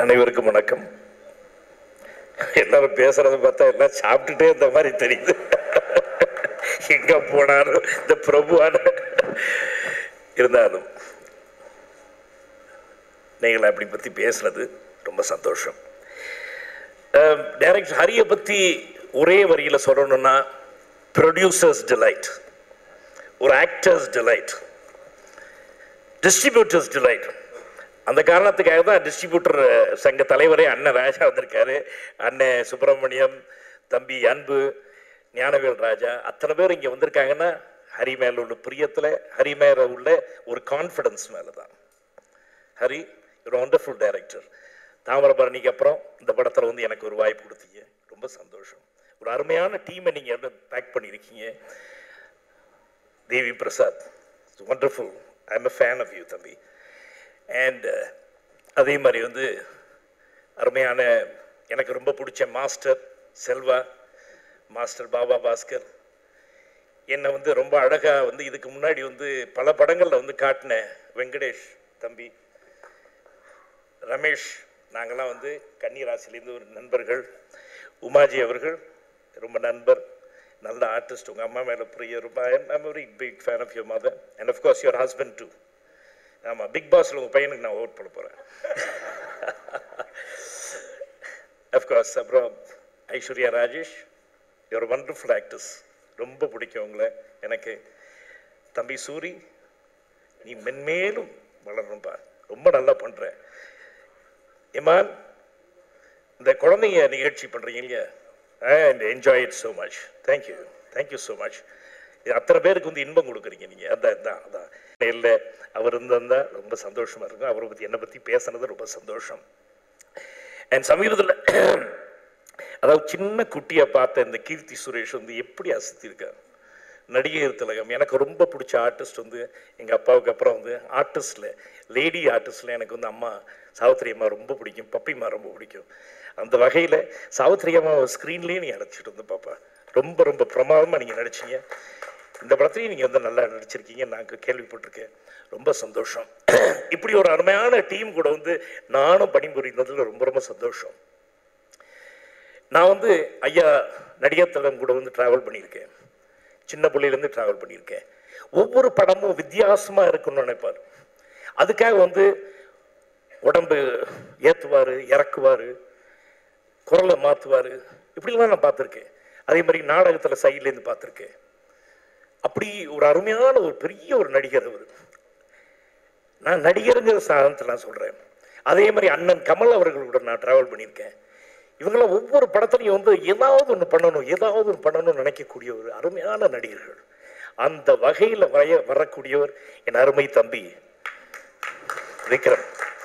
அனைவருக்கும் வணக்கம் எல்லாரும் பேசுறத பார்த்தா எல்லாம் சாப்பிட்டுட்டே இருந்த மாதிரி தெரியுது எங்க போனாலும் இந்த பிரபுவான இருந்தாலும் நீங்கள் அப்படி பற்றி பேசுனது ரொம்ப சந்தோஷம் டைரக்ட் ஹரியை பற்றி ஒரே வரியில் சொல்லணும்னா ப்ரொடியூசர்ஸ் டிலைட் ஒரு ஆக்டர்ஸ் டிலைட் டிஸ்ட்ரிபியூட்டர்ஸ் டிலைட் அந்த காரணத்துக்காக தான் டிஸ்ட்ரிபியூட்டர் சங்க தலைவரே அண்ணன் ராஜா வந்திருக்காரு அண்ணன் சுப்பிரமணியம் தம்பி அன்பு ஞானவேல் ராஜா அத்தனை பேர் இங்கே வந்திருக்காங்கன்னா ஹரி மேல உள்ள பிரியத்தில் ஹரி மேல உள்ள ஒரு கான்ஃபிடன்ஸ் மேலே தான் ஹரி ஒரு ஒண்டர்ஃபுல் டைரக்டர் தாமிரபரணிக்கு அப்புறம் இந்த படத்தில் வந்து எனக்கு ஒரு வாய்ப்பு கொடுத்தீங்க ரொம்ப சந்தோஷம் ஒரு அருமையான டீமை நீங்கள் பேக் பண்ணியிருக்கீங்க Devi Prasad wonderful I am a fan of you தம்பி அண்ட் அதே மாதிரி வந்து அருமையான எனக்கு ரொம்ப பிடிச்ச மாஸ்டர் செல்வா மாஸ்டர் பாபா பாஸ்கர் என்னை வந்து ரொம்ப அழகாக வந்து இதுக்கு முன்னாடி வந்து பல படங்களில் வந்து காட்டின வெங்கடேஷ் தம்பி ரமேஷ் நாங்கள்லாம் வந்து கன்னிராசிலேருந்து ஒரு நண்பர்கள் உமாஜி அவர்கள் ரொம்ப நண்பர் நல்ல ஆர்டிஸ்ட் உங்கள் அம்மா மேலே பிரிய ரொம்ப I'm very big fan of your mother and of course your husband too ஆமாம் பிக் பாஸில் உங்கள் பையனுக்கு நான் ஓட் பண்ண போகிறேன் அஃப்கோர்ஸ் அப்புறம் Aishwarya Rajesh your wonderful actors ரொம்ப பிடிக்கும் உங்களை எனக்கு தம்பி சூரி நீ மென்மேலும் வளரணும்பா ரொம்ப நல்லா பண்ணுற இமான் இந்த குழந்தைங்க நிகழ்ச்சி பண்ணுறீங்க இல்லையா and enjoy it so much thank you thank you so much இது அத்தனை பேருக்கு வந்து இன்பம் கொடுக்குறீங்க நீங்கள் அதான் அதான் அதான் இல்லை அவர் இருந்தால் ரொம்ப சந்தோஷமாக இருக்கும் அவரை பற்றி என்னை பற்றி பேசுனது ரொம்ப சந்தோஷம் அண்ட் சமீபத்தில் அதாவது சின்ன குட்டியை பார்த்த இந்த கீர்த்தி சுரேஷ் வந்து எப்படி அசத்திருக்கார் நடிகர் திலகம் எனக்கு ரொம்ப பிடிச்ச ஆர்டிஸ்ட் வந்து எங்கள் அப்பாவுக்கு அப்புறம் வந்து ஆர்டிஸ்டில் லேடி ஆர்டிஸ்டில் எனக்கு வந்து அம்மா சாவித்திரி அம்மா ரொம்ப பிடிக்கும் பப்பிம்மா ரொம்ப பிடிக்கும் அந்த வகையில் சாவித்திரி அம்மா ஸ்க்ரீன்லேயே நீ அடைச்சிட்டு வந்து பாப்பா ரொம்ப ரொம்ப பிரமாதமாக நீங்கள் நடிச்சீங்க இந்த படத்துலையும் நீங்கள் வந்து நல்லா நடிச்சிருக்கீங்க நான் கேள்விப்பட்டிருக்கேன் ரொம்ப சந்தோஷம் இப்படி ஒரு அருமையான டீம் கூட வந்து நானும் பணிபுரிந்ததில் ரொம்ப ரொம்ப சந்தோஷம் நான் வந்து ஐயா நடிகர் திலகம் கூட வந்து ட்ராவல் பண்ணியிருக்கேன் சின்ன பிள்ளையிலேருந்து ட்ராவல் பண்ணியிருக்கேன் ஒவ்வொரு படமும் வித்தியாசமாக இருக்குன்னு நினைப்பார் அதுக்காக வந்து உடம்பு ஏற்றுவார் இறக்குவார் குரலை மாற்றுவார் இப்படிலாம் நான் பார்த்துருக்கேன் அதே மாதிரி நாடகத்தில் சைட்லேருந்து பார்த்துருக்கேன் அப்படி ஒரு அருமையான ஒரு பெரிய ஒரு நடிகர் அவர் நான் நடிகருங்கிற சாதனத்தில் நான் சொல்கிறேன் அதே மாதிரி அண்ணன் கமல் அவர்கள் கூட நான் ட்ராவல் பண்ணியிருக்கேன் இவங்களாம் ஒவ்வொரு படத்துலையும் வந்து ஏதாவது ஒன்று பண்ணணும் ஏதாவது ஒன்று பண்ணணும்னு நினைக்கக்கூடிய ஒரு அருமையான நடிகர்கள் அந்த வகையில் வய வரக்கூடியவர் என் அருமை தம்பி விக்ரம்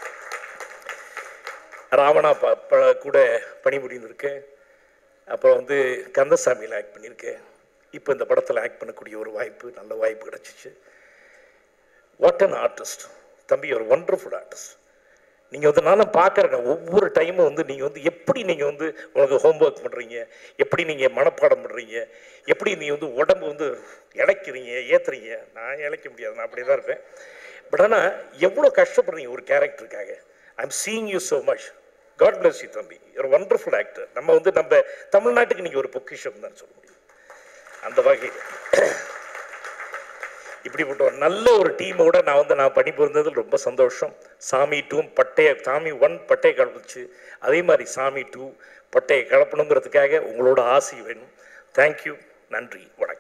ராவணா ப ப- கூட பணிபுரிந்திருக்கேன் அப்புறம் வந்து கந்தசாமியில் ஆக்ட் பண்ணியிருக்கேன் இப்போ இந்த படத்தில் ஆக்ட் பண்ணக்கூடிய ஒரு வாய்ப்பு நல்ல வாய்ப்பு கிடச்சிச்சு வாட் அன் ஆர்டிஸ்ட் தம்பி ஒரு ஒண்டர்ஃபுல் ஆர்டிஸ்ட் நீங்கள் வந்து நானும் பார்க்குறேன் ஒவ்வொரு டைமும் வந்து நீங்கள் வந்து எப்படி நீங்கள் வந்து உங்களுக்கு ஹோம்ஒர்க் பண்ணுறீங்க எப்படி நீங்கள் மனப்பாடம் பண்ணுறீங்க எப்படி நீங்கள் வந்து உடம்பு வந்து இழைக்கிறீங்க ஏற்றுறீங்க நான் இழைக்க முடியாது நான் அப்படியே தான் இருப்பேன் பட் ஆனால் எவ்வளோ கஷ்டப்படுறீங்க ஒரு கேரக்டருக்காக I am seeing you so much god bless you தம்பி ஒரு ஒண்டர்ஃபுல் ஆக்டர் நம்ம வந்து நம்ம தமிழ்நாட்டுக்கு நீங்கள் ஒரு பொக்கிஷம் தான் சொல்ல முடியும் அந்த வகையில் இப்படிப்பட்ட ஒரு நல்ல ஒரு டீமோட நான் வந்து நான் பணிபுரிந்ததில் ரொம்ப சந்தோஷம் சாமி டூ பட்டைய சாமி ஒன் பட்டையை கலப்புச்சு அதே மாதிரி சாமி டூ பட்டையை கலப்பணுங்கிறதுக்காக உங்களோட ஆசை வேணும் தேங்க்யூ நன்றி வணக்கம்